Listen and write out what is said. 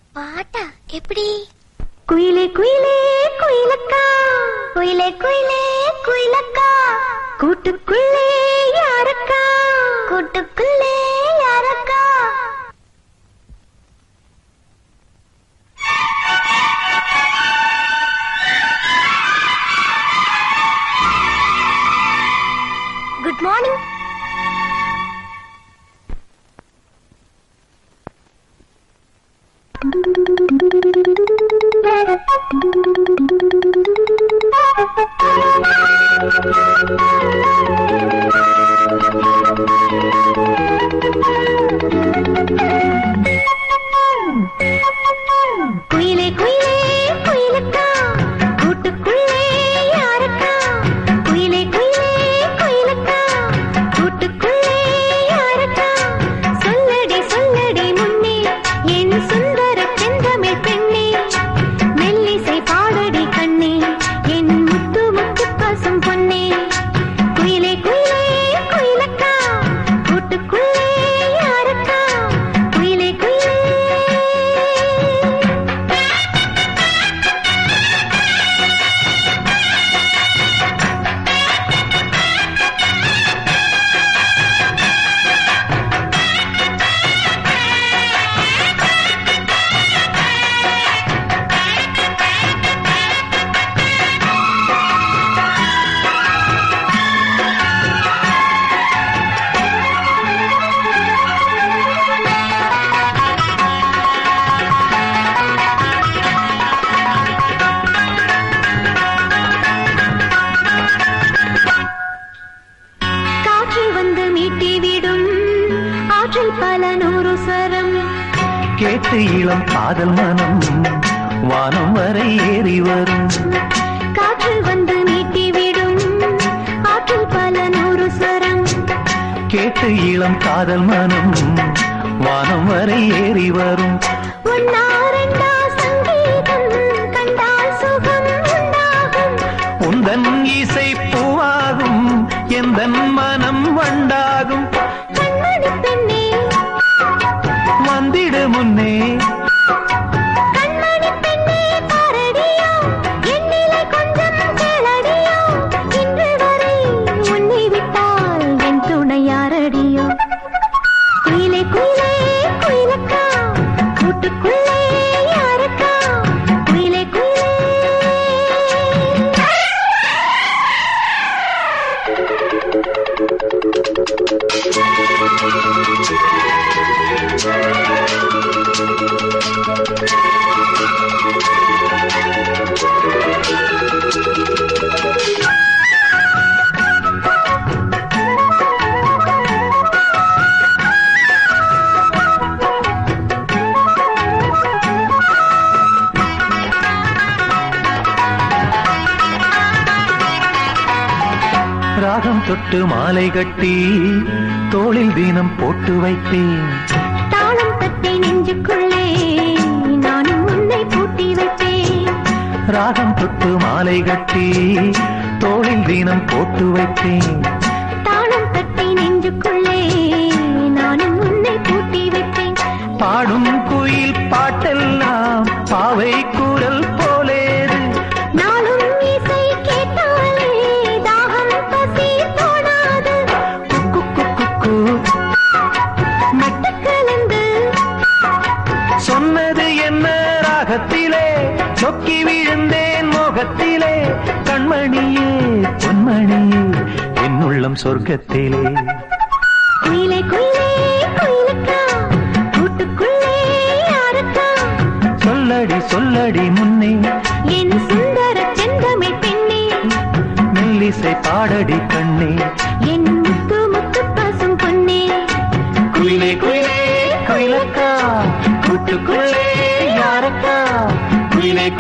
பாட்டா எப்படி குயிலே குயிலே குயிலக்கா குயிலே குயிலே குயிலக்கா கூட்டுக்குள்ளே யாரக்கா கூட்டுக்குள்ளே யாரக்கா குட் மார்னிங் குயிலே குயிலே குயிலக்கா கூட்டுக்குள்ளே யாரக்கா குயிலே குயிலே குயிலக்கா கூட்டுக்குள்ளே யாரக்கா சொல்லடி சொல்லடி முன்னே என் சுந்தர செந்தமிழ் பெண்ணே மெல்லிசை பாடடி கண்ணே என் முத்து முத்து பசும் பொன்னே குயிலே குயிலே குயிலக்கா கூட்டுக்குள்ளே யாரக்கா குயிலே குயிலே காற்றில் வந்து மீட்டி விடும் ஆற்றில் பல நூறு சரம் கேட்டு இளம் காதல் மனம் வானம் வரை ஏறி வரும் காற்றில் வந்து மீட்டி விடும் ஆற்றில் பல நூறு சரம் கேட்டு இளம் காதல் மனம் வானம் வரை ஏறி வரும் ஒன்னா ரெண்டா சங்கீதம் கண்டால் சுகம் உண்டாகும் உந்தன் இசை பூவாகும் எந்தன் மனம் வண்டாகும் கண்மணி பெண்ணே வந்திடு முன்னே கண்மணி பெண்ணே பாரடியோ என்னிலை கொஞ்சம் கேளடியோ இன்று வரை உன்னை விட்டால் என் துணை யாரடியோ குயிலே குயிலே குயிலக்கா கூட்டுக்குள்ளே யாரக்கா குயிலே குயிலே ராகம் தொட்டு மாலை கட்டி தோளில் தினம் போட்டு வைத்தேன் தாளம் தட்டி நெஞ்சுக்குள்ளே நானும் உன்னை பூட்டி வைப்பேன் ராகம் தொட்டு மாலை கட்டி தோளில் தினம் போட்டு வைத்தேன் தாளம் தட்டி நெஞ்சுக்குள்ளே நானும் உன்னை பூட்டி வைப்பேன் பாடும் குயில் பாட்டெல்லாம் பாவை குரல் போலேது நாளும் இசை கேட்டாலே தாகம் பசி தோணாது குக்கு குக்கு மெட்டு கலந்து சொன்னது என்ன ராகத்திலே சொக்கி விழுந்தேன் மோகத்திலே கண்மணியே பொன்மணியே என் உள்ளம் சொர்க்கத்திலே குயிலே குயிலே குயிலுக்கா கூட்டுக்குள்ளே யாருக்கா சொல்லடி சொல்லடி முன்னே என் சுந்தர செந்தமிழ் பெண்ணே மெல்லிசை பாடடி கண்ணே என் முத்து முத்து பசும் பொன்னே குயிலே குயிலே குயிலக்கா கூட்டுக்குள்ளே